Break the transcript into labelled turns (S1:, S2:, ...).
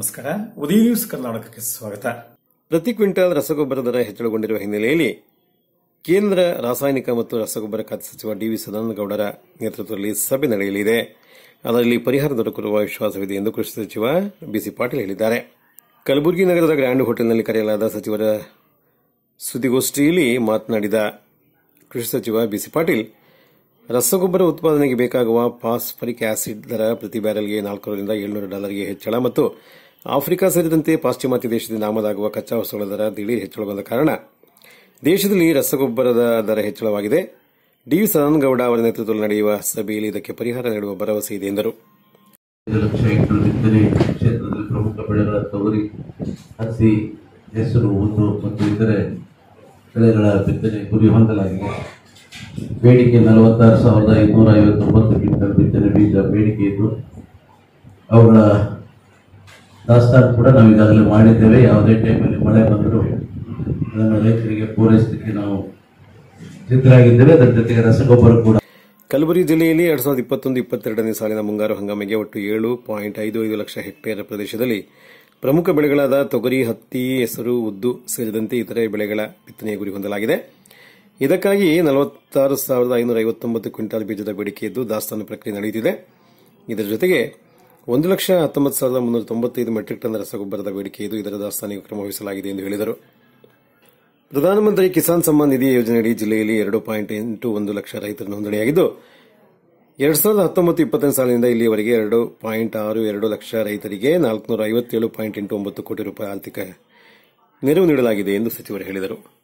S1: ನಮಸ್ಕಾರ ಉದಯ ನ್ಯೂಸ್ ಕರ್ನಾಟಕಕ್ಕೆ ಸ್ವಾಗತ
S2: ಪ್ರತಿ ಕ್ವಿಂಟಾಲ್ ರಸಗೊಬ್ಬರ ದರ ಹೆಚ್ಚಳಗೊಂಡಿರುವ ಹಿನ್ನೆಲೆಯಲ್ಲಿ ಕೇಂದ್ರ ರಾಸಾಯನಿಕ ಮತ್ತು ರಸಗೊಬ್ಬರ ಖಾತೆ ಸಚಿವ ಡಿವಿ ಸದಾನಂದಗೌಡರ ನೇತೃತ್ವದಲ್ಲಿ ಸಭೆ ನಡೆಯಲಿದೆ ಅದರಲ್ಲಿ ಪರಿಹಾರ ದೊರಕಿರುವ ವಿಶ್ವಾಸವಿದೆ ಎಂದು ಕೃಷಿ ಸಚಿವ ಬಿಸಿ ಪಾಟೀಲ್ ಹೇಳಿದ್ದಾರೆ ಕಲಬುರಗಿ ನಗರದ ಗ್ರ್ಯಾಂಡ್ ಹೋಟೆಲ್ನಲ್ಲಿ ಕರೆಯಲಾದ ಸಚಿವರ ಸುದ್ದಿಗೋಷ್ಠಿಯಲ್ಲಿ ಮಾತನಾಡಿದ ಕೃಷಿ ಸಚಿವ ಬಿಸಿ ಪಾಟೀಲ್ ರಸಗೊಬ್ಬರ ಉತ್ಪಾದನೆಗೆ ಬೇಕಾಗುವ ಫಾಸ್ಫರಿಕ್ ಆಸಿಡ್ ದರ ಪ್ರತಿ ಬ್ಯಾರೆಲ್ಗೆ ನಾಲ್ಕರಿಂದ ಏಳ್ನೂರು ಡಾಲರ್ಗೆ ಹೆಚ್ಚಳ ಮತ್ತು ಆಫ್ರಿಕಾ ಸೇರಿದಂತೆ ಪಾಶ್ಚಿಮಾತ್ಯ ದೇಶದಿಂದ ಆಮದಾಗುವ ಕಚ್ಚಾ ವಸ್ತುಗಳ ದರ ದಿಢೀರ್ ಹೆಚ್ಚಳಗೊಂಡ ಕಾರಣ ದೇಶದಲ್ಲಿ ರಸಗೊಬ್ಬರದ ದರ ಹೆಚ್ಚಳವಾಗಿದೆ ಡಿ ಸದಾನಂದಗೌಡ ಅವರ ನೇತೃತ್ವದಲ್ಲಿ ನಡೆಯುವ ಸಭೆಯಲ್ಲಿ ಇದಕ್ಕೆ ಪರಿಹಾರ ನೀಡುವ ಭರವಸೆ ಇದೆ ಎಂದರು
S3: ಐದು ಲಕ್ಷ ಹೆಕ್ಟರ್ ಬಿತ್ತನೆ ಕ್ಷೇತ್ರದಲ್ಲಿ ಪ್ರಮುಖ ಬೆಳೆಗಳ ತೊಗರಿ ಹತ್ತಿ ಹೆಸರು ಉದ್ದು ಮತ್ತು ಇತರೆ ಬೆಳೆಗಳ ಬಿತ್ತನೆ ಗುರಿ ಹೊಂದಲಾಗಿದೆ ಬೇಡಿಕೆ ನಲವತ್ತಾರು ಸಾವಿರದ ಐದುನೂರ ಐವತ್ತೊಂಬತ್ತು ಕ್ವಿಂಟಲ್ ಬಿತ್ತನೆ ಬೀಜ ಬೇಡಿಕೆ ಇದ್ದು ಅವುಗಳ ದಾಸ್ತಾನು ಕೂಡ ನಾವು ಈಗಾಗಲೇ ಮಾಡಿದ್ದೇವೆ ಯಾವುದೇ ಟೈಮಲ್ಲಿ ಮಳೆ ಬಂದರೂ ಅದನ್ನು ರೈತರಿಗೆ ಪೂರೈಸಲಿಕ್ಕೆ ನಾವು ಸಿದ್ಧರಾಗಿದ್ದೇವೆ ಅದರ ಜೊತೆಗೆ ರಸಗೊಬ್ಬರ ಕೂಡ
S2: ಕಲಬುರಗಿ ಜಿಲ್ಲೆಯಲ್ಲಿ ಎರಡ್ ಸಾವಿರದ ಇಪ್ಪತ್ತೊಂದು ಇಪ್ಪತ್ತೆರಡನೇ ಸಾಲಿನ ಮುಂಗಾರು ಹಂಗಾಮಿಗೆ ಒಟ್ಟು ಏಳು ಪಾಯಿಂಟ್ ಐದು ಐದು ಲಕ್ಷ ಹೆಕ್ಟೇರ್ ಪ್ರದೇಶದಲ್ಲಿ ಪ್ರಮುಖ ಬೆಳೆಗಳಾದ ತೊಗರಿ ಹತ್ತಿ ಹೆಸರು ಉದ್ದು ಸೇರಿದಂತೆ ಇತರೆ ಬೆಳೆಗಳ ಬಿತ್ತನೆಯ ಗುರಿ ಹೊಂದಲಾಗಿದೆ ಇದಕ್ಕಾಗಿ ನಲವತ್ತಾರು ಸಾವಿರದ ಐನೂರ ಐವತ್ತೊಂಬತ್ತು ಕ್ವಿಂಟಾಲ್ ಬೀಜದ ಬೇಡಿಕೆ ಇದ್ದು ದಾಸ್ತಾನು ಪ್ರಕ್ರಿಯೆ ನಡೆಯುತ್ತಿದೆ ಇದರ ಜೊತೆಗೆ ಒಂದು ಲಕ್ಷ ಹತ್ತೊಂಬತ್ತು ಸಾವಿರದ ಮುನ್ನೂರ ತೊಂಬತ್ತೈದು ಮೆಟ್ರಿಕ್ ಟನ್ ರಸಗೊಬ್ಬರದ ಬೇಡಿಕೆ ಇದ್ದು ಇದರ ದಾಸ್ತಾನಿಗೆ ಕ್ರಮ ವಹಿಸಲಾಗಿದೆ ಎಂದು ಹೇಳಿದರು ಪ್ರಧಾನಮಂತ್ರಿ ಕಿಸಾನ್ ಸಮ್ಮಾನ್ ನಿಧಿ ಯೋಜನೆಯಡಿ ಜಿಲ್ಲೆಯಲ್ಲಿ ಎರಡು ಪಾಯಿಂಟ್ ಎಂಟು ಒಂದು ಲಕ್ಷ ರೈತರ ನೋಂದಣಿಯಾಗಿದ್ದು ಎರಡ್ ಸಾವಿರದ ಹತ್ತೊಂಬತ್ತು ಇಪ್ಪತ್ತನೇ ಸಾಲಿನಿಂದ ಇಲ್ಲಿಯವರೆಗೆ ಎರಡು ಪಾಯಿಂಟ್ ಆರು ಎರಡು ಲಕ್ಷ ರೈತರಿಗೆ ನಾಲ್ಕುನೂರ ಐವತ್ತೇಳು ಪಾಯಿಂಟ್ ಎಂಟು ಒಂಬತ್ತು ಕೋಟಿ ರೂಪಾಯಿ ಆರ್ಥಿಕ ನೆರವು ನೀಡಲಾಗಿದೆ ಎಂದು ಸಚಿವರು ಹೇಳಿದರು